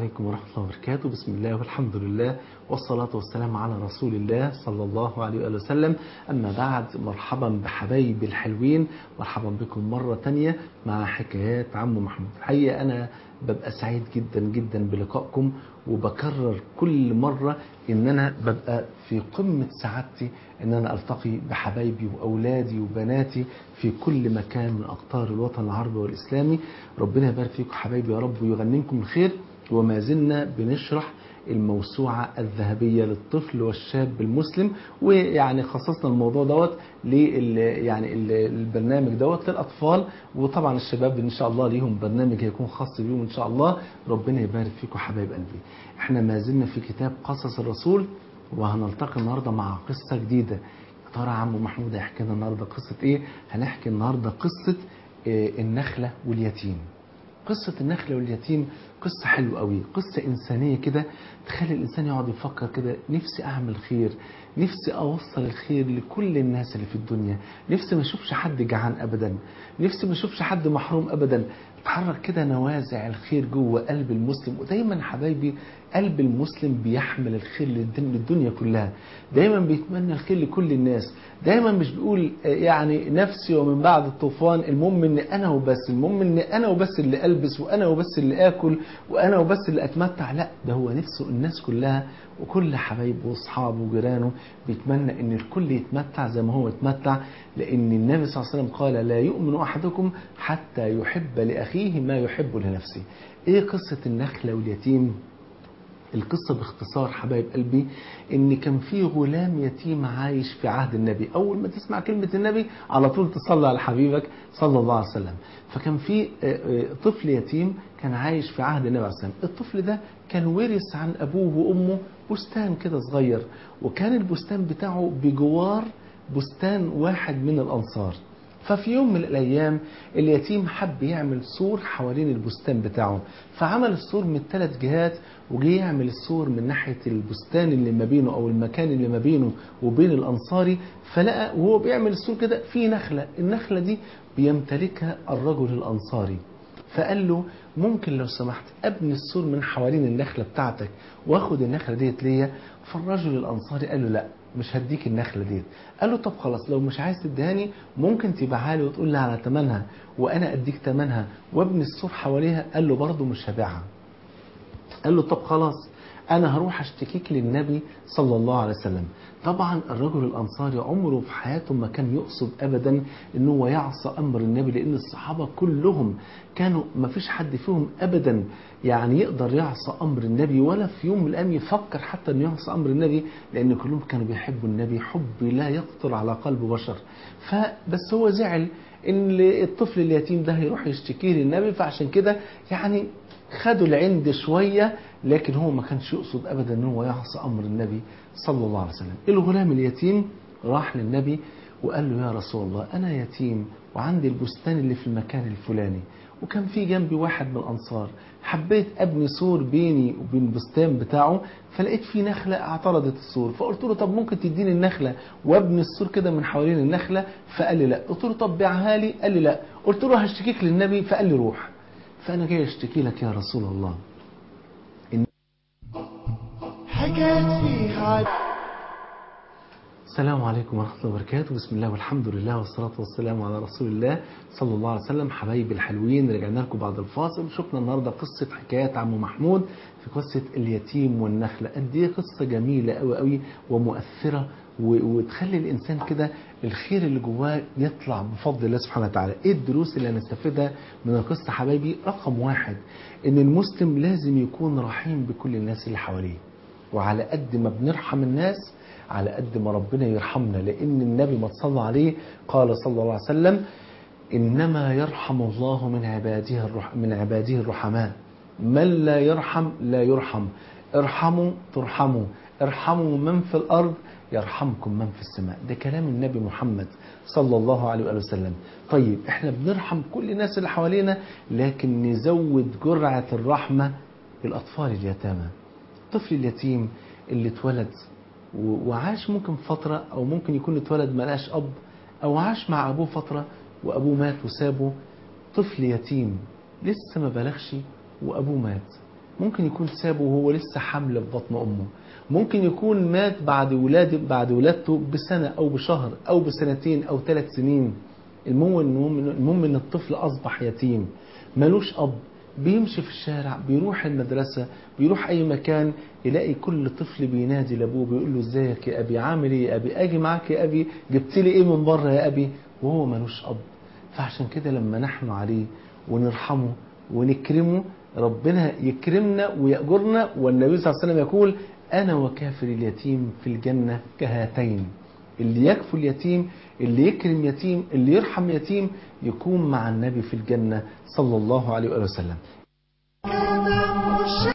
عليكم ورحمة الله وبركاته بسم الله والحمد لله والصلاة والسلام على رسول الله صلى الله عليه وآله وسلم أما بعد مرحبا بحبايبي الحلوين مرحبا بكم مرة تانية مع حكايات عم محمود الحقيقة أنا ببقى سعيد جدا جدا بلقائكم وبكرر كل مرة ان انا ببقى في قمة سعادتي ان انا التقي بحبايبي واولادي وبناتي في كل مكان من اقطار الوطن العربي والاسلامي ربنا يبارك فيكم حبايبي يا رب ويغنمكم الخير وما زلنا بنشرح الموسوعة الذهبية للطفل والشاب المسلم ويعني خصصنا الموضوع دوت لل يعني ال- البرنامج دوت للأطفال وطبعا الشباب إن شاء الله ليهم برنامج هيكون خاص بيهم إن شاء الله ربنا يبارك فيكم حبايب قلبي احنا ما زلنا في كتاب قصص الرسول وهنلتقي النهارده مع قصة جديدة يا ترى عم محمود هيحكي لنا النهارده قصة ايه؟ هنحكي النهارده قصة آه، النخلة واليتيم قصة النخلة واليتيم قصة حلوة قوي قصة إنسانية كده تخلي الإنسان يقعد يفكر كده نفسي أعمل خير نفسي أوصل الخير لكل الناس اللي في الدنيا نفسي ما أشوفش حد جعان أبدا نفسي ما أشوفش حد محروم أبدا تحرك كده نوازع الخير جوه قلب المسلم ودايما حبايبي قلب المسلم بيحمل الخير للدن- للدنيا كلها دايما بيتمنى الخير لكل الناس دايما مش بيقول آه، يعني نفسي ومن بعد الطوفان المهم ان انا وبس المهم ان انا وبس اللي البس وانا وبس اللي اكل وانا وبس اللي اتمتع لا ده هو نفسه الناس كلها وكل حبايبه واصحابه وجيرانه بيتمنى ان الكل يتمتع زي ما هو يتمتع لان النبي صلى الله عليه وسلم قال لا يؤمن احدكم حتى يحب لاخيه ما يحب لنفسه ايه قصه النخله واليتيم القصة باختصار حبايب قلبي ان كان في غلام يتيم عايش في عهد النبي اول ما تسمع كلمة النبي على طول تصلي على حبيبك صلى الله عليه وسلم فكان في آه، آه، طفل يتيم كان عايش في عهد النبي عليه الصلاة والسلام الطفل ده كان ورث عن ابوه وامه بستان كده صغير وكان البستان بتاعه بجوار بستان واحد من الانصار ففي يوم من الأيام اليتيم حب يعمل سور حوالين البستان بتاعه فعمل السور من ثلاث جهات وجه يعمل السور من ناحية البستان اللي ما بينه أو المكان اللي ما بينه وبين الأنصاري فلقى وهو بيعمل السور كده في نخلة النخلة دي بيمتلكها الرجل الأنصاري فقال له ممكن لو سمحت ابني السور من حوالين النخلة بتاعتك واخد النخلة ديت ليا فالرجل الأنصاري قال له لا مش هديك النخلة ديت قال له طب خلاص لو مش عايز تديهاني ممكن تبيعها لي وتقول لي على ثمنها وانا اديك ثمنها وابني السور حواليها قال له برضه مش هبيعها قال له طب خلاص انا هروح اشتكيك للنبي صلى الله عليه وسلم طبعا الرجل الانصاري عمره في حياته ما كان يقصد ابدا ان هو يعصى امر النبي لان الصحابه كلهم كانوا ما فيش حد فيهم ابدا يعني يقدر يعصى امر النبي ولا في يوم من الايام يفكر حتى انه يعصى امر النبي لان كلهم كانوا بيحبوا النبي حب لا يخطر على قلب بشر فبس هو زعل ان الطفل اليتيم ده هيروح يشتكيه للنبي فعشان كده يعني خدوا العند شوية لكن هو ما كانش يقصد أبدا أن هو يعصى أمر النبي صلى الله عليه وسلم الغلام اليتيم راح للنبي وقال له يا رسول الله أنا يتيم وعندي البستان اللي في المكان الفلاني وكان في جنبي واحد من الأنصار حبيت أبني سور بيني وبين البستان بتاعه فلقيت في نخلة اعترضت السور فقلت له طب ممكن تديني النخلة وابني السور كده من حوالين النخلة فقال لي لا قلت له طب بيعها لي قال لي لا قلت له هشتكيك للنبي فقال لي روح فأنا جاي أشتكي لك يا رسول الله حكت فيها السلام عليكم ورحمة الله وبركاته بسم الله والحمد لله والصلاة والسلام على رسول الله صلى الله عليه وسلم حبايبي الحلوين رجعنا لكم بعد الفاصل شفنا النهاردة قصة حكايات عم محمود في قصة اليتيم والنخلة قد ايه قصة جميلة قوي قوي ومؤثرة و- وتخلي الإنسان كده الخير اللي جواه يطلع بفضل الله سبحانه وتعالى ايه الدروس اللي هنستفيدها من القصة حبايبي رقم واحد ان المسلم لازم يكون رحيم بكل الناس اللي حواليه وعلى قد ما بنرحم الناس على قد ما ربنا يرحمنا لأن النبي ما صلى عليه قال صلى الله عليه وسلم إنما يرحم الله من عباده الرح من عباده الرحماء من لا يرحم لا يرحم ارحموا ترحموا ارحموا من في الأرض يرحمكم من في السماء ده كلام النبي محمد صلى الله عليه وآله وسلم طيب احنا بنرحم كل الناس اللي حوالينا لكن نزود جرعة الرحمة بالأطفال اليتامى الطفل اليتيم اللي اتولد و- وعاش ممكن فترة أو ممكن يكون اتولد ملاش أب أو عاش مع أبوه فترة وأبوه مات وسابه طفل يتيم لسه ما بلغش وأبوه مات ممكن يكون سابه وهو لسه حمل في بطن امه ممكن يكون مات بعد ولاده بعد ولادته بسنه او بشهر او بسنتين او ثلاث سنين المهم المهم المهم ان الطفل اصبح يتيم ملوش اب بيمشي في الشارع بيروح المدرسة بيروح أي مكان يلاقي كل طفل بينادي لأبوه بيقول له ازيك يا أبي عامل إيه يا أبي أجي معاك يا أبي جبت لي إيه من بره يا أبي وهو ملوش أب فعشان كده لما نحن عليه ونرحمه ونكرمه ربنا يكرمنا ويأجرنا والنبي صلى الله عليه وسلم يقول أنا وكافر اليتيم في الجنة كهاتين اللي يكفل اليتيم اللي يكرم يتيم اللي يرحم يتيم يكون مع النبي في الجنة صلى الله عليه وسلم